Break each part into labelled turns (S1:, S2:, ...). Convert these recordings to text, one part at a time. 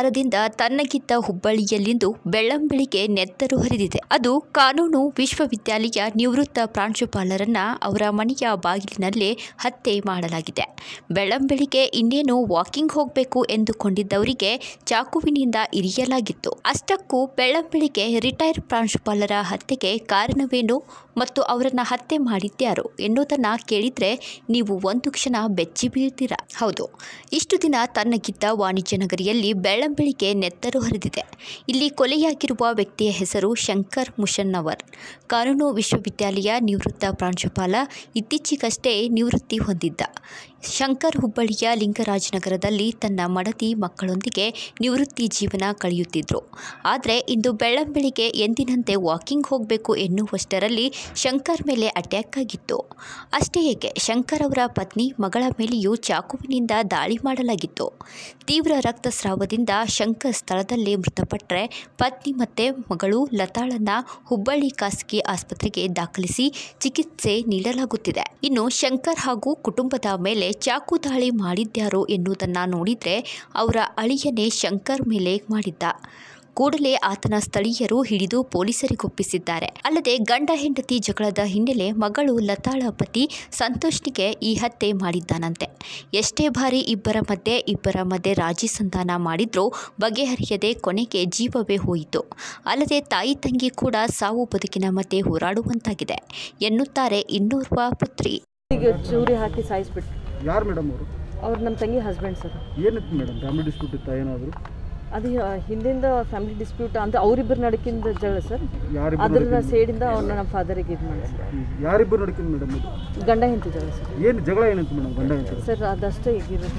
S1: ಬಲಾತ್ಕಾರದಿಂದ ತನ್ನಗಿದ್ದ ಹುಬ್ಬಳ್ಳಿಯಲ್ಲಿಂದು ಬೆಳ್ಳಂಬೆಳಿಗ್ಗೆ ನೆತ್ತರು ಹರಿದಿದೆ ಅದು ಕಾನೂನು ವಿಶ್ವವಿದ್ಯಾಲಯ ನಿವೃತ್ತ ಪ್ರಾಂಶುಪಾಲರನ್ನ ಅವರ ಮನೆಯ ಬಾಗಿಲಿನಲ್ಲೇ ಹತ್ಯೆ ಮಾಡಲಾಗಿದೆ ಬೆಳ್ಳಂಬೆಳಿಗ್ಗೆ ಇನ್ನೇನು ವಾಕಿಂಗ್ ಹೋಗಬೇಕು ಎಂದುಕೊಂಡಿದ್ದವರಿಗೆ ಚಾಕುವಿನಿಂದ ಇರಿಯಲಾಗಿತ್ತು ಅಷ್ಟಕ್ಕೂ ಬೆಳ್ಳಂಬೆಳಿಗ್ಗೆ ರಿಟೈರ್ ಪ್ರಾಂಶುಪಾಲರ ಹತ್ಯೆಗೆ ಕಾರಣವೇನು ಮತ್ತು ಅವರನ್ನ ಹತ್ಯೆ ಮಾಡಿದ್ಯಾರು ಎನ್ನುವುದನ್ನು ಕೇಳಿದ್ರೆ ನೀವು ಒಂದು ಕ್ಷಣ ಬೆಚ್ಚಿ ಬೀಳ್ತೀರಾ ಹೌದು ಇಷ್ಟು ದಿನ ತನ್ನಗಿದ್ದ ವಾಣಿಜ್ಯ ನಗರಿಯಲ್ಲಿ ಬೆಳ್ಳಂಬೆಳಿಗ್ಗೆ ನೆತ್ತರು ಹರಿದಿದೆ ಇಲ್ಲಿ ಕೊಲೆಯಾಗಿರುವ ವ್ಯಕ್ತಿಯ ಹೆಸರು ಶಂಕರ್ ಮುಷನ್ನವರ್ ಕಾನೂನು ವಿಶ್ವವಿದ್ಯಾಲಯ ನಿವೃತ್ತ ಪ್ರಾಂಶುಪಾಲ ಇತ್ತೀಚೆಗಷ್ಟೇ ನಿವೃತ್ತಿ ಹೊಂದಿದ್ದ ಶಂಕರ್ ಹುಬ್ಬಳ್ಳಿಯ ಲಿಂಗರಾಜನಗರದಲ್ಲಿ ತನ್ನ ಮಡದಿ ಮಕ್ಕಳೊಂದಿಗೆ ನಿವೃತ್ತಿ ಜೀವನ ಕಳೆಯುತ್ತಿದ್ದರು ಆದರೆ ಇಂದು ಬೆಳ್ಳಂಬೆಳಿಗ್ಗೆ ಎಂದಿನಂತೆ ವಾಕಿಂಗ್ ಹೋಗಬೇಕು ಎನ್ನುವಷ್ಟರಲ್ಲಿ ಶಂಕರ್ ಮೇಲೆ ಅಟ್ಯಾಕ್ ಆಗಿತ್ತು ಅಷ್ಟೇ ಏಕೆ ಶಂಕರ್ ಅವರ ಪತ್ನಿ ಮಗಳ ಮೇಲೆಯೂ ಚಾಕುವಿನಿಂದ ದಾಳಿ ಮಾಡಲಾಗಿತ್ತು ತೀವ್ರ ರಕ್ತಸ್ರಾವದಿಂದ ಶಂಕರ್ ಸ್ಥಳದಲ್ಲೇ ಮೃತಪಟ್ಟರೆ ಪತ್ನಿ ಮತ್ತು ಮಗಳು ಲತಾಳನ್ನ ಹುಬ್ಬಳ್ಳಿ ಖಾಸಗಿ ಆಸ್ಪತ್ರೆಗೆ ದಾಖಲಿಸಿ ಚಿಕಿತ್ಸೆ ನೀಡಲಾಗುತ್ತಿದೆ ಇನ್ನು ಶಂಕರ್ ಹಾಗೂ ಕುಟುಂಬದ ಮೇಲೆ ಚಾಕು ದಾಳಿ ಮಾಡಿದ್ಯಾರೋ ಎನ್ನುವುದನ್ನು ನೋಡಿದರೆ ಅವರ ಅಳಿಯನೇ ಶಂಕರ್ ಮೇಲೆ ಮಾಡಿದ್ದ ಕೂಡಲೇ ಆತನ ಸ್ಥಳೀಯರು ಹಿಡಿದು ಪೊಲೀಸರಿಗೊಪ್ಪಿಸಿದ್ದಾರೆ ಅಲ್ಲದೆ ಗಂಡ ಹೆಂಡತಿ ಜಗಳದ ಹಿನ್ನೆಲೆ ಮಗಳು ಲತಾಳ ಪತಿ ಸಂತೋಷ್ನಿಗೆ ಈ ಹತ್ಯೆ ಮಾಡಿದ್ದಾನಂತೆ ಎಷ್ಟೇ ಬಾರಿ ಇಬ್ಬರ ಮಧ್ಯೆ ಇಬ್ಬರ ಮಧ್ಯೆ ರಾಜಿ ಸಂಧಾನ ಮಾಡಿದ್ರೂ ಬಗೆಹರಿಯದೆ ಕೊನೆಗೆ ಜೀವವೇ ಹೋಯಿತು ಅಲ್ಲದೆ ತಾಯಿ ತಂಗಿ ಕೂಡ ಸಾವು ಬದುಕಿನ ಮಧ್ಯೆ ಹೋರಾಡುವಂತಾಗಿದೆ ಎನ್ನುತ್ತಾರೆ ಇನ್ನೋರ್ವ ಪುತ್ರಿ
S2: ಈಗ ಚೂರಿ ಹಾಕಿ ಸಾಯಿಸ್ಬಿಟ್ಟು
S3: ಯಾರು ಮೇಡಮ್ ಅವರು
S2: ಅವ್ರು ನಮ್ಮ ತಂಗಿ ಹಸ್ಬೆಂಡ್ ಸರ್
S3: ಏನಿತ್ತು ಮೇಡಮ್ ಫ್ಯಾಮಿಲಿ ಡಿಸ್ಪ್ಯೂಟ್ ಇತ್ತಾ ಏನಾದರೂ
S2: ಅದು ಆ, ಹಿಂದಿಂದ ಫ್ಯಾಮಿಲಿ ಡಿಸ್ಪ್ಯೂಟ್ ಅಂದರೆ ಅವರಿಬ್ಬರು ನಡಕಿಂದ ಜಗಳ ಸರ್
S3: ಯಾರಿಬ್ಬರು
S2: ಅದ್ರ ಸೇಡಿಂದ ಅವ್ರನ್ನ ನಮ್ಮ ಫಾದರಿಗೆ ಇದು ಮಾಡಿ ಸರ್
S3: ಯಾರಿಬ್ಬರು ನಡ್ಕೊಂಡು ಮೇಡಮ್ ಇದು
S2: ಗಂಡ ಹೆಂಡತಿ ಜಗಳ ಸರ್
S3: ಏನು ಜಗಳ ಏನಿತ್ತು ಮೇಡಮ್ ಗಂಡ ಅಂತ
S2: ಸರ್ ಅದಷ್ಟೇ ಈಗಿರೋದು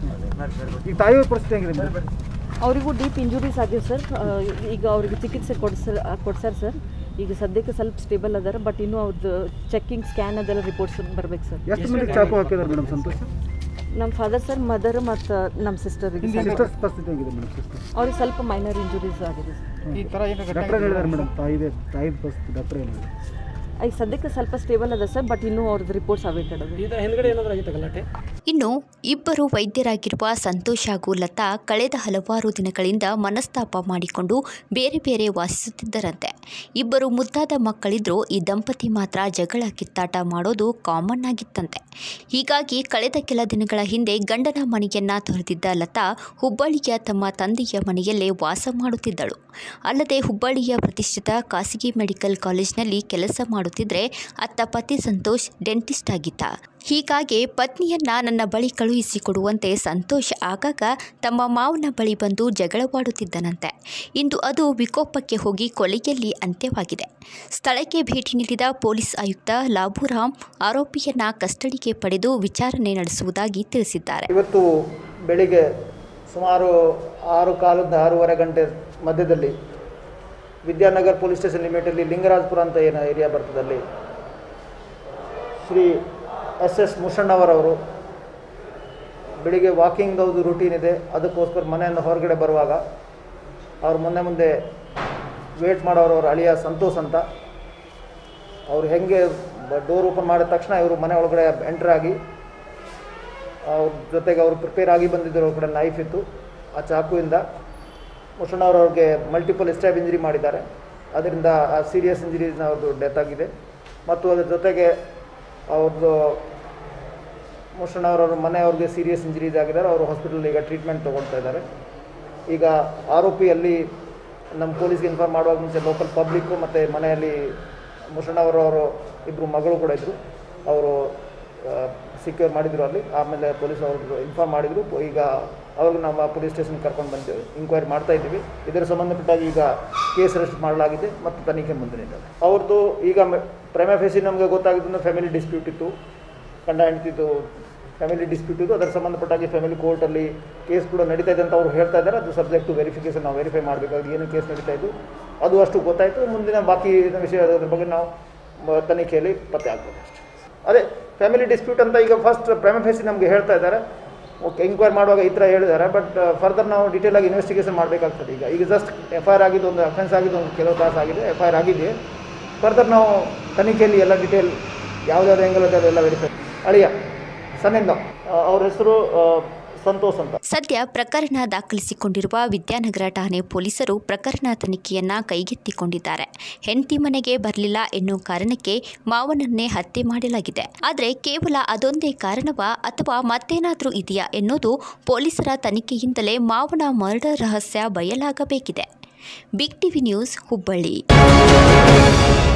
S3: ಈಗ ತಾಯಿಯವ್ರ ಪರಿಸ್ಥಿತಿ ಹೆಂಗಿದೆ ಮೇಡಮ್
S2: ಅವರಿಗೂ ಡೀಪ್ ಇಂಜುರೀಸ್ ಆಗಿವೆ ಸರ್ ಆ, ಈಗ ಅವ್ರಿಗೆ ಚಿಕಿತ್ಸೆ ಕೊಡ್ಸ ಕೊಡ್ಸಾರ ಸರ್ ಈಗ ಸದ್ಯಕ್ಕೆ ಸ್ವಲ್ಪ ಸ್ಟೇಬಲ್ ಅದಾರ ಬಟ್ ಇನ್ನೂ ಅವ್ರದ್ದು ಚೆಕಿಂಗ್ ಸ್ಕ್ಯಾನ್ ಅದೆಲ್ಲ ರಿಪೋರ್ಟ್ಸ್ ಬರ್ಬೇಕು ಸರ್
S3: ಎಷ್ಟು ಮಂದಿಗೆ ಚಾಕು ಹಾಕಿದಾರೆ ಮೇಡಮ್ ಸಂತೋಷ್
S2: ನಮ್ಮ ಫಾದರ್ ಸರ್ ಮದರ್ ಮತ್ತು ನಮ್ಮ ಸಿಸ್ಟರಿಗೆ
S3: ಸಿಸ್ಟರ್ಸ್ ಪರಿಸ್ಥಿತಿ ಹೆಂಗಿದೆ ಮೇಡಮ್ ಸಿಸ್ಟರ್
S2: ಅವ್ರಿಗೆ ಸ್ವಲ್ಪ ಮೈನರ್ ಇಂಜುರೀಸ್ ಆಗಿದೆ ಸರ್
S3: ಡಾಕ್ಟರ್ ಹೇಳಿದಾರೆ ಮೇಡಮ್ ತಾಯಿದೆ ತಾಯಿದ ಪರಿಸ್ಥಿತಿ ಡಾಕ್ಟರ್ ಹೇಳಿದ್ರು
S2: ಈಗ ಸದ್ಯಕ್ಕೆ ಸ್ವಲ್ಪ ಸ್ಟೇಬಲ್ ಅದ ಸರ್ ಬಟ್ ಇನ್ನೂ ಅವ್ರದ್ದು ರಿಪೋರ್ಟ್ಸ್ ಅವೇಟೆಡ್ ಅದ
S1: ಇನ್ನು ಇಬ್ಬರು ವೈದ್ಯರಾಗಿರುವ ಸಂತೋಷ್ ಹಾಗೂ ಲತಾ ಕಳೆದ ಹಲವಾರು ದಿನಗಳಿಂದ ಮನಸ್ತಾಪ ಮಾಡಿಕೊಂಡು ಬೇರೆ ಬೇರೆ ವಾಸಿಸುತ್ತಿದ್ದರಂತೆ ಇಬ್ಬರು ಮುದ್ದಾದ ಮಕ್ಕಳಿದ್ರೂ ಈ ದಂಪತಿ ಮಾತ್ರ ಜಗಳ ಕಿತ್ತಾಟ ಮಾಡೋದು ಕಾಮನ್ ಆಗಿತ್ತಂತೆ ಹೀಗಾಗಿ ಕಳೆದ ಕೆಲ ದಿನಗಳ ಹಿಂದೆ ಗಂಡನ ಮನೆಯನ್ನ ತೊರೆದಿದ್ದ ಲತಾ ಹುಬ್ಬಳ್ಳಿಯ ತಮ್ಮ ತಂದೆಯ ಮನೆಯಲ್ಲೇ ವಾಸ ಮಾಡುತ್ತಿದ್ದಳು ಅಲ್ಲದೆ ಹುಬ್ಬಳ್ಳಿಯ ಪ್ರತಿಷ್ಠಿತ ಖಾಸಗಿ ಮೆಡಿಕಲ್ ಕಾಲೇಜಿನಲ್ಲಿ ಕೆಲಸ ಮಾಡುತ್ತಿದ್ದರೆ ಅತ್ತ ಪತಿ ಸಂತೋಷ್ ಡೆಂಟಿಸ್ಟ್ ಆಗಿದ್ದ ಹೀಗಾಗಿ ಪತ್ನಿಯನ್ನ ನನ್ನ ಬಳಿ ಕಳುಹಿಸಿಕೊಡುವಂತೆ ಸಂತೋಷ್ ಆಗಾಗ ತಮ್ಮ ಮಾವನ ಬಳಿ ಬಂದು ಜಗಳವಾಡುತ್ತಿದ್ದನಂತೆ ಇಂದು ಅದು ವಿಕೋಪಕ್ಕೆ ಹೋಗಿ ಕೊಲೆಯಲ್ಲಿ ಅಂತ್ಯವಾಗಿದೆ ಸ್ಥಳಕ್ಕೆ ಭೇಟಿ ನೀಡಿದ ಪೊಲೀಸ್ ಆಯುಕ್ತ ಲಾಭುರಾಮ್ ಆರೋಪಿಯನ್ನ ಕಸ್ಟಡಿಗೆ ಪಡೆದು ವಿಚಾರಣೆ ನಡೆಸುವುದಾಗಿ ತಿಳಿಸಿದ್ದಾರೆ
S4: ಇವತ್ತು ಬೆಳಿಗ್ಗೆ ಸುಮಾರು ಆರು ಕಾಲದ ಆರೂವರೆ ಗಂಟೆ ಮಧ್ಯದಲ್ಲಿ ವಿದ್ಯಾನಗರ್ ಪೊಲೀಸ್ ಸ್ಟೇಷನ್ ಲಿಮಿಟಲ್ಲಿ ಲಿಂಗರಾಜಪುರ ಅಂತ ಏನು ಏರಿಯಾ ಬರ್ತದಲ್ಲಿ ಶ್ರೀ ಎಸ್ ಎಸ್ ಮುಷಣ್ಣವರವರು ಬೆಳಿಗ್ಗೆ ವಾಕಿಂಗ್ ಒಂದು ರೂಟೀನ್ ಇದೆ ಅದಕ್ಕೋಸ್ಕರ ಮನೆಯಿಂದ ಹೊರಗಡೆ ಬರುವಾಗ ಅವ್ರ ಮುಂದೆ ಮುಂದೆ ವೇಟ್ ಮಾಡೋರು ಅವ್ರ ಅಳಿಯ ಸಂತೋಷ್ ಅಂತ ಅವ್ರು ಹೆಂಗೆ ಡೋರ್ ಓಪನ್ ಮಾಡಿದ ತಕ್ಷಣ ಇವರು ಮನೆ ಒಳಗಡೆ ಎಂಟರ್ ಆಗಿ ಅವ್ರ ಜೊತೆಗೆ ಅವರು ಪ್ರಿಪೇರ್ ಆಗಿ ಬಂದಿದ್ದರು ಅವ್ರ ಕಡೆ ನೈಫ್ ಇತ್ತು ಆ ಚಾಕುವಿಂದ ಮುಷಣ್ಣವ್ರವ್ರಿಗೆ ಮಲ್ಟಿಪಲ್ ಸ್ಟ್ಯಾಬ್ ಇಂಜರಿ ಮಾಡಿದ್ದಾರೆ ಅದರಿಂದ ಆ ಸೀರಿಯಸ್ ಇಂಜರೀಸ್ನ ಅವ್ರದ್ದು ಡೆತ್ ಆಗಿದೆ ಮತ್ತು ಅದ್ರ ಜೊತೆಗೆ ಅವ್ರದ್ದು ಮುಷಣ್ಣವ್ರವ್ರ ಮನೆಯವ್ರಿಗೆ ಸೀರಿಯಸ್ ಇಂಜರೀಸ್ ಆಗಿದ್ದಾರೆ ಅವರು ಹಾಸ್ಪಿಟಲ್ ಈಗ ಟ್ರೀಟ್ಮೆಂಟ್ ತೊಗೊಳ್ತಾ ಇದ್ದಾರೆ ಈಗ ಆರೋಪಿಯಲ್ಲಿ ನಮ್ಮ ಪೊಲೀಸ್ಗೆ ಇನ್ಫಾರ್ಮ್ ಮಾಡುವಾಗ ಮುಂಚೆ ಲೋಕಲ್ ಪಬ್ಲಿಕ್ಕು ಮತ್ತು ಮನೆಯಲ್ಲಿ ಮುಷಣ್ಣವರವರು ಇಬ್ಬರು ಮಗಳು ಕೂಡ ಇದ್ದರು ಅವರು ಸಿಕ್ಯೂರ್ ಮಾಡಿದರು ಅಲ್ಲಿ ಆಮೇಲೆ ಪೊಲೀಸ್ ಅವ್ರಿಗೆ ಇನ್ಫಾರ್ಮ್ ಮಾಡಿದರು ಈಗ ಅವ್ರಿಗೆ ನಾವು ಪೊಲೀಸ್ ಸ್ಟೇಷನ್ ಕರ್ಕೊಂಡು ಬಂದಿದ್ದೇವೆ ಇಂಕ್ವೈರಿ ಮಾಡ್ತಾ ಇದ್ದೀವಿ ಇದರ ಸಂಬಂಧಪಟ್ಟಾಗಿ ಈಗ ಕೇಸ್ ರಿಜಿಸ್ಟರ್ ಮಾಡಲಾಗಿದೆ ಮತ್ತು ತನಿಖೆ ಮುಂದಿನಿದ್ದಾರೆ ಅವ್ರದ್ದು ಈಗ ಪ್ರೈಮ ಫೇಸಿ ನಮಗೆ ಗೊತ್ತಾಗಿದ್ದು ಫ್ಯಾಮಿಲಿ ಡಿಸ್ಪ್ಯೂಟ್ ಇತ್ತು ಗಂಡ ಹೆಂಡ್ತಿದ್ದು ಫ್ಯಾಮಿಲಿ ಡಿಸ್ಪ್ಯೂಟ್ ಇತ್ತು ಅದರ ಸಂಬಂಧಪಟ್ಟಾಗಿ ಫ್ಯಾಮಿಲಿ ಕೋರ್ಟಲ್ಲಿ ಕೇಸ್ ಕೂಡ ನಡೀತಾ ಇದೆ ಅಂತ ಅವ್ರು ಹೇಳ್ತಾ ಇದ್ದಾರೆ ಅದು ಸಬ್ಜೆಕ್ಟ್ ಟು ವೆರಿಫಿಕೇಷನ್ ನಾವು ವೆರಿಫೈ ಮಾಡಬೇಕಾಗಿ ಏನು ಕೇಸ್ ನಡೀತಾ ಇದ್ದು ಅದು ಅಷ್ಟು ಗೊತ್ತಾಯಿತು ಮುಂದಿನ ಬಾಕಿ ವಿಷಯ ಅದ್ರ ಬಗ್ಗೆ ನಾವು ಮ- ತನಿಖೆಯಲ್ಲಿ ಪತ್ತೆ ಆಗ್ಬೋದು ಅಷ್ಟೇ ಅದೇ ಫ್ಯಾಮಿಲಿ ಡಿಸ್ಪ್ಯೂಟ್ ಅಂತ ಈಗ ಫಸ್ಟ್ ಪ್ರೈಮ ಫೇಸಿ ನಮಗೆ ಹೇಳ್ತಾ ಇದ್ದಾರೆ ಓಕೆ ಎಂಕ್ವೈರಿ ಮಾಡುವಾಗ ಈ ಥರ ಹೇಳಿದ್ದಾರೆ ಬಟ್ ಫರ್ದರ್ ನಾವು ಡೀಟೇಲ್ ಆಗಿ ಇನ್ವೆಸ್ಟಿಗೇಷನ್ ಮಾಡಬೇಕಾಗ್ತದೆ ಈಗ ಈಗ ಜಸ್ಟ್ ಎಫ್ ಐ ಆರ್ ಆಗಿದ್ದು ಒಂದು ಅಫೆನ್ಸ್ ಆಗಿದ್ದು ಒಂದು ಕೆಲವು ತಾಸು ಆಗಿದೆ ಎಫ್ ಐ ಆರ್ ಆಗಿದೆ ಫರ್ದರ್ ನಾವು ತನಿಖೆಯಲ್ಲಿ ಎಲ್ಲ ಡೀಟೇಲ್ ಯಾವುದ್ಯಾವ್ದು ಹೆಂಗಲ್ ಅದೆಲ್ಲ ವೆರಿಫೈ ಅಳಿಯ ಸನ್ನಿಂದ ಅವ್ರ ಹೆಸರು ಸಂತೋಷ್ ಅಂತ
S1: ಸದ್ಯ ಪ್ರಕರಣ ದಾಖಲಿಸಿಕೊಂಡಿರುವ ವಿದ್ಯಾನಗರ ಠಾಣೆ ಪೊಲೀಸರು ಪ್ರಕರಣ ತನಿಖೆಯನ್ನ ಕೈಗೆತ್ತಿಕೊಂಡಿದ್ದಾರೆ ಹೆಂಡತಿ ಮನೆಗೆ ಬರಲಿಲ್ಲ ಎನ್ನುವ ಕಾರಣಕ್ಕೆ ಮಾವನನ್ನೇ ಹತ್ಯೆ ಮಾಡಲಾಗಿದೆ ಆದರೆ ಕೇವಲ ಅದೊಂದೇ ಕಾರಣವಾ ಅಥವಾ ಮತ್ತೇನಾದರೂ ಇದೆಯಾ ಎನ್ನುವುದು ಪೊಲೀಸರ ತನಿಖೆಯಿಂದಲೇ ಮಾವನ ಮರ್ಡರ್ ರಹಸ್ಯ ಬಯಲಾಗಬೇಕಿದೆ ಬಿಗ್ ಟಿವಿ ನ್ಯೂಸ್ ಹುಬ್ಬಳ್ಳಿ